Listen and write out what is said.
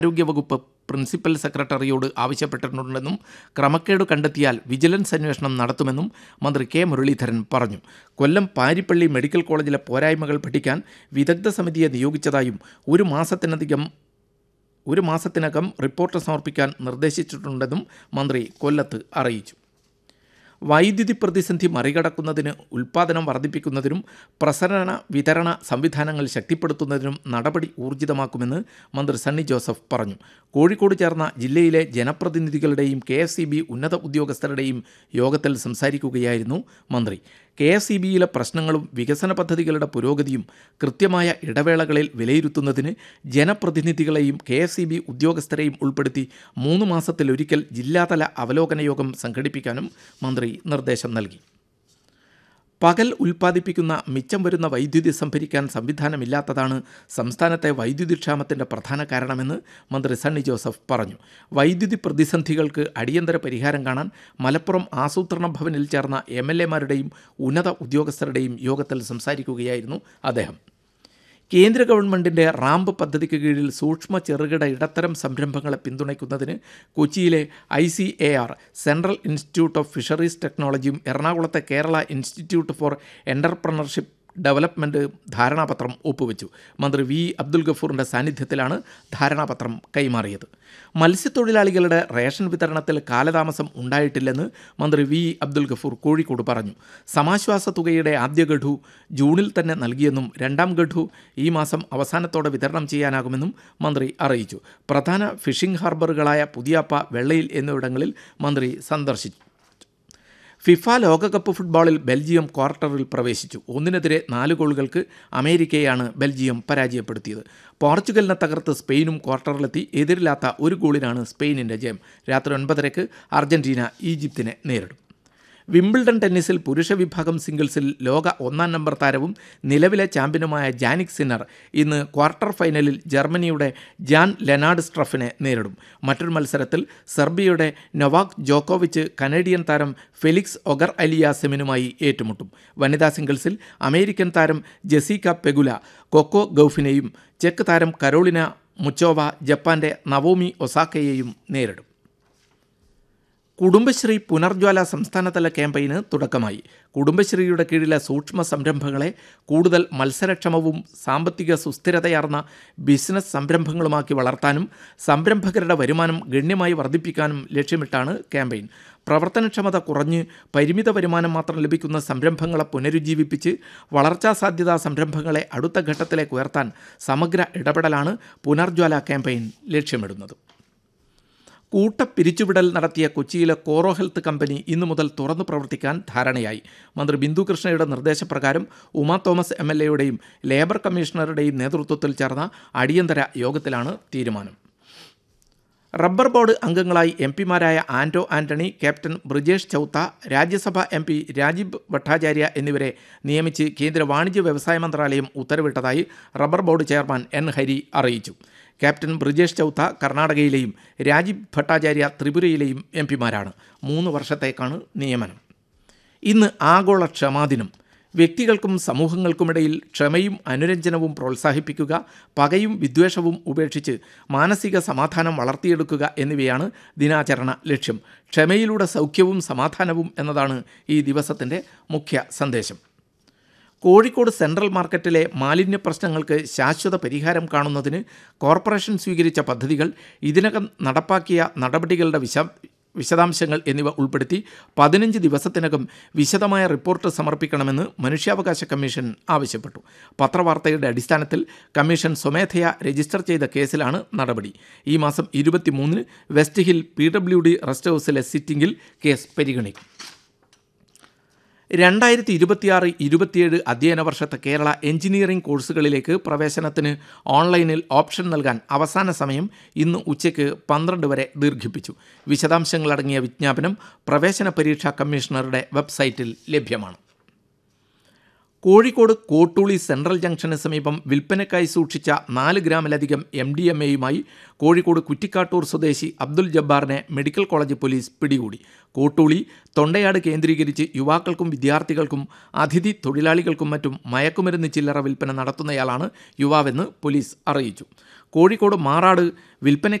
ആരോഗ്യവകുപ്പ് പ്രിൻസിപ്പൽ സെക്രട്ടറിയോട് ആവശ്യപ്പെട്ടിട്ടുണ്ടെന്നും ക്രമക്കേട് കണ്ടെത്തിയാൽ വിജിലൻസ് അന്വേഷണം നടത്തുമെന്നും മന്ത്രി കെ മുരളീധരൻ പറഞ്ഞു കൊല്ലം പാരിപ്പള്ളി മെഡിക്കൽ കോളേജിലെ പോരായ്മകൾ പഠിക്കാൻ വിദഗ്ധ സമിതിയെ നിയോഗിച്ചതായും ഒരു മാസത്തിനധികം ഒരു മാസത്തിനകം റിപ്പോർട്ട് സമർപ്പിക്കാൻ നിർദ്ദേശിച്ചിട്ടുണ്ടെന്നും മന്ത്രി കൊല്ലത്ത് അറിയിച്ചു വൈദ്യുതി പ്രതിസന്ധി മറികടക്കുന്നതിന് ഉൽപ്പാദനം വർദ്ധിപ്പിക്കുന്നതിനും പ്രസരണ വിതരണ സംവിധാനങ്ങൾ ശക്തിപ്പെടുത്തുന്നതിനും നടപടി ഊർജിതമാക്കുമെന്ന് മന്ത്രി സണ്ണി ജോസഫ് പറഞ്ഞു കോഴിക്കോട് ചേർന്ന ജില്ലയിലെ ജനപ്രതിനിധികളുടെയും കെ എസ് സി ബി ഉന്നത ഉദ്യോഗസ്ഥരുടെയും യോഗത്തിൽ സംസാരിക്കുകയായിരുന്നു മന്ത്രി കെ എസ് സി ബിയിലെ പ്രശ്നങ്ങളും വികസന പദ്ധതികളുടെ പുരോഗതിയും കൃത്യമായ ഇടവേളകളിൽ വിലയിരുത്തുന്നതിന് ജനപ്രതിനിധികളെയും കെ എസ് സി ബി ഉദ്യോഗസ്ഥരെയും ഉൾപ്പെടുത്തി മൂന്ന് മാസത്തിലൊരിക്കൽ ജില്ലാതല അവലോകന യോഗം സംഘടിപ്പിക്കാനും മന്ത്രി നിർദ്ദേശം നൽകി പകൽ ഉൽപ്പാദിപ്പിക്കുന്ന മിച്ചം വരുന്ന വൈദ്യുതി സംഭരിക്കാൻ സംവിധാനമില്ലാത്തതാണ് സംസ്ഥാനത്തെ വൈദ്യുതി ക്ഷാമത്തിൻ്റെ പ്രധാന കാരണമെന്ന് മന്ത്രി സണ്ണി ജോസഫ് പറഞ്ഞു വൈദ്യുതി പ്രതിസന്ധികൾക്ക് അടിയന്തര പരിഹാരം കാണാൻ മലപ്പുറം ആസൂത്രണ ഭവനിൽ ചേർന്ന എം എൽ എമാരുടെയും ഉന്നത ഉദ്യോഗസ്ഥരുടെയും യോഗത്തിൽ സംസാരിക്കുകയായിരുന്നു അദ്ദേഹം കേന്ദ്ര ഗവൺമെൻറ്റിൻ്റെ റാമ്പ് പദ്ധതിക്ക് കീഴിൽ സൂക്ഷ്മ ചെറുകിട ഇടത്തരം സംരംഭങ്ങളെ പിന്തുണയ്ക്കുന്നതിന് കൊച്ചിയിലെ I C A R central institute of fisheries ടെക്നോളജിയും എറണാകുളത്തെ Kerala institute for entrepreneurship development ധാരണാപത്രം ഒപ്പുവെച്ചു മന്ത്രി വി അബ്ദുൽ ഗഫൂറിൻ്റെ സാന്നിധ്യത്തിലാണ് ധാരണാപത്രം കൈമാറിയത് മത്സ്യത്തൊഴിലാളികളുടെ റേഷൻ വിതരണത്തിൽ കാലതാമസം ഉണ്ടായിട്ടില്ലെന്ന് മന്ത്രി വി അബ്ദുൽ ഗഫൂർ കോഴിക്കോട് പറഞ്ഞു സമാശ്വാസ തുകയുടെ ആദ്യ ഗഡു ജൂണിൽ തന്നെ നൽകിയെന്നും രണ്ടാം ഗഡു ഈ മാസം അവസാനത്തോടെ വിതരണം ചെയ്യാനാകുമെന്നും മന്ത്രി അറിയിച്ചു പ്രധാന ഫിഷിംഗ് ഹാർബറുകളായ പുതിയാപ്പ വെള്ളയിൽ എന്നിവിടങ്ങളിൽ മന്ത്രി സന്ദർശിച്ചു ഫിഫ ലോകകപ്പ് ഫുട്ബോളിൽ ബെൽജിയം ക്വാർട്ടറിൽ പ്രവേശിച്ചു ഒന്നിനെതിരെ നാല് ഗോളുകൾക്ക് അമേരിക്കയെയാണ് ബെൽജിയം പരാജയപ്പെടുത്തിയത് പോർച്ചുഗലിനെ തകർത്ത് സ്പെയിനും ക്വാർട്ടറിലെത്തി എതിരില്ലാത്ത ഒരു ഗോളിനാണ് സ്പെയിനിൻ്റെ ജയം രാത്രി ഒൻപതരയ്ക്ക് അർജന്റീന ഈജിപ്തിനെ നേരിടും വിംബിൾഡൺ ടെന്നീസിൽ പുരുഷ വിഭാഗം സിംഗിൾസിൽ ലോക ഒന്നാം നമ്പർ താരവും നിലവിലെ ചാമ്പ്യനുമായ ജാനിക് സിന്നർ ഇന്ന് ക്വാർട്ടർ ഫൈനലിൽ ജർമ്മനിയുടെ ജാൻ ലെനാർഡ് സ്ട്രഫിനെ നേരിടും മറ്റൊരു മത്സരത്തിൽ സെർബിയയുടെ നൊവാക് ജോക്കോവിച്ച് കനേഡിയൻ താരം ഫെലിക്സ് ഒഗർ അലിയാസെമിനുമായി ഏറ്റുമുട്ടും വനിതാ സിംഗിൾസിൽ അമേരിക്കൻ താരം ജെസിക്ക പെഗുല കൊക്കോ ഗൌഫിനെയും ചെക്ക് താരം കരോളിന മുച്ചോവ ജപ്പാന്റെ നവോമി ഒസാക്കയെയും നേരിടും കുടുംബശ്രീ പുനർജ്വാല സംസ്ഥാനതല ക്യാമ്പയിന് തുടക്കമായി കുടുംബശ്രീയുടെ കീഴിലെ സൂക്ഷ്മ സംരംഭങ്ങളെ കൂടുതൽ മത്സരക്ഷമവും സാമ്പത്തിക സുസ്ഥിരതയാർന്ന ബിസിനസ് സംരംഭങ്ങളുമാക്കി വളർത്താനും സംരംഭകരുടെ വരുമാനം ഗണ്യമായി വർദ്ധിപ്പിക്കാനും ലക്ഷ്യമിട്ടാണ് ക്യാമ്പയിൻ പ്രവർത്തനക്ഷമത കുറഞ്ഞ് പരിമിത വരുമാനം മാത്രം ലഭിക്കുന്ന സംരംഭങ്ങളെ പുനരുജ്ജീവിപ്പിച്ച് വളർച്ചാ സാധ്യതാ സംരംഭങ്ങളെ അടുത്ത ഘട്ടത്തിലേക്ക് ഉയർത്താൻ സമഗ്ര ഇടപെടലാണ് പുനർജ്വാല ക്യാമ്പയിൻ ലക്ഷ്യമിടുന്നത് കൂട്ട പിരിച്ചുവിടൽ നടത്തിയ കൊച്ചിയിലെ കോറോ ഹെൽത്ത് കമ്പനി ഇന്നു മുതൽ തുറന്നു പ്രവർത്തിക്കാൻ ധാരണയായി മന്ത്രി ബിന്ദു കൃഷ്ണയുടെ നിർദ്ദേശപ്രകാരം ഉമാ തോമസ് എം എൽ എയുടെയും ലേബർ കമ്മീഷണറുടെയും നേതൃത്വത്തിൽ ചേർന്ന അടിയന്തര യോഗത്തിലാണ് തീരുമാനം റബ്ബർ ബോർഡ് അംഗങ്ങളായി എം പിമാരായ Anto Antony captain Brijesh Chowta Rajya Sabha M P Rajeev Bhattacharya എന്നിവരെ നിയമിച്ച് കേന്ദ്ര വാണിജ്യ വ്യവസായ മന്ത്രാലയം ഉത്തരവിട്ടതായി rubber board chairman N Hari അറിയിച്ചു ക്യാപ്റ്റൻ ബ്രിജേഷ് ചൗത്ത കർണാടകയിലെയും രാജീവ് ഭട്ടാചാര്യ ത്രിപുരയിലെയും എം പിമാരാണ് മൂന്ന് വർഷത്തേക്കാണ് നിയമനം ഇന്ന് ആഗോള ക്ഷമാദിനം വ്യക്തികൾക്കും സമൂഹങ്ങൾക്കുമിടയിൽ ക്ഷമയും അനുരഞ്ജനവും പ്രോത്സാഹിപ്പിക്കുക പകയും വിദ്വേഷവും ഉപേക്ഷിച്ച് മാനസിക സമാധാനം വളർത്തിയെടുക്കുക എന്നിവയാണ് ദിനാചരണ ലക്ഷ്യം ക്ഷമയിലൂടെ സൗഖ്യവും സമാധാനവും എന്നതാണ് ഈ ദിവസത്തിൻ്റെ മുഖ്യ സന്ദേശം കോഴിക്കോട് സെൻട്രൽ മാർക്കറ്റിലെ മാലിന്യ പ്രശ്നങ്ങൾക്ക് ശാശ്വത പരിഹാരം കാണുന്നതിന് കോർപ്പറേഷൻ സ്വീകരിച്ച പദ്ധതികൾ ഇതിനകം നടപ്പാക്കിയ നടപടികളുടെ വിശ വിശദാംശങ്ങൾ എന്നിവ ഉൾപ്പെടുത്തി പതിനഞ്ച് ദിവസത്തിനകം വിശദമായ റിപ്പോർട്ട് സമർപ്പിക്കണമെന്ന് മനുഷ്യാവകാശ കമ്മീഷൻ ആവശ്യപ്പെട്ടു പത്രവാർത്തയുടെ അടിസ്ഥാനത്തിൽ കമ്മീഷൻ സ്വമേധയാ രജിസ്റ്റർ ചെയ്ത കേസിലാണ് നടപടി ഈ മാസം ഇരുപത്തിമൂന്നിന് west hill P W D rest ഹൗസിലെ സിറ്റിംഗിൽ കേസ് പരിഗണിക്കും രണ്ടായിരത്തി ഇരുപത്തിയാറ് ഇരുപത്തിയേഴ് അധ്യയന വർഷത്തെ കേരള എഞ്ചിനീയറിംഗ് കോഴ്സുകളിലേക്ക് പ്രവേശനത്തിന് ഓൺലൈനിൽ ഓപ്ഷൻ നൽകാൻ അവസാന സമയം ഇന്ന് ഉച്ചയ്ക്ക് പന്ത്രണ്ട് വരെ ദീർഘിപ്പിച്ചു വിശദാംശങ്ങളടങ്ങിയ വിജ്ഞാപനം പ്രവേശന പരീക്ഷാ കമ്മീഷണറുടെ വെബ്സൈറ്റിൽ ലഭ്യമാണ് കോഴിക്കോട് കോട്ടൂളി സെൻട്രൽ ജംഗ്ഷന് സമീപം വിൽപ്പനയ്ക്കായി സൂക്ഷിച്ച നാല് ഗ്രാമിലധികം എം ഡി എം എയുമായി കോഴിക്കോട് കുറ്റിക്കാട്ടൂർ സ്വദേശി അബ്ദുൽ ജബ്ബാറിനെ മെഡിക്കൽ കോളേജ് പോലീസ് പിടികൂടി കോട്ടൂളി തൊണ്ടയാട് കേന്ദ്രീകരിച്ച് യുവാക്കൾക്കും വിദ്യാർത്ഥികൾക്കും അതിഥി തൊഴിലാളികൾക്കും മറ്റും മയക്കുമരുന്ന് ചില്ലറ വിൽപ്പന നടത്തുന്നയാളാണ് യുവാവെന്ന് പോലീസ് അറിയിച്ചു കോഴിക്കോട് മാറാട് വിൽപ്പന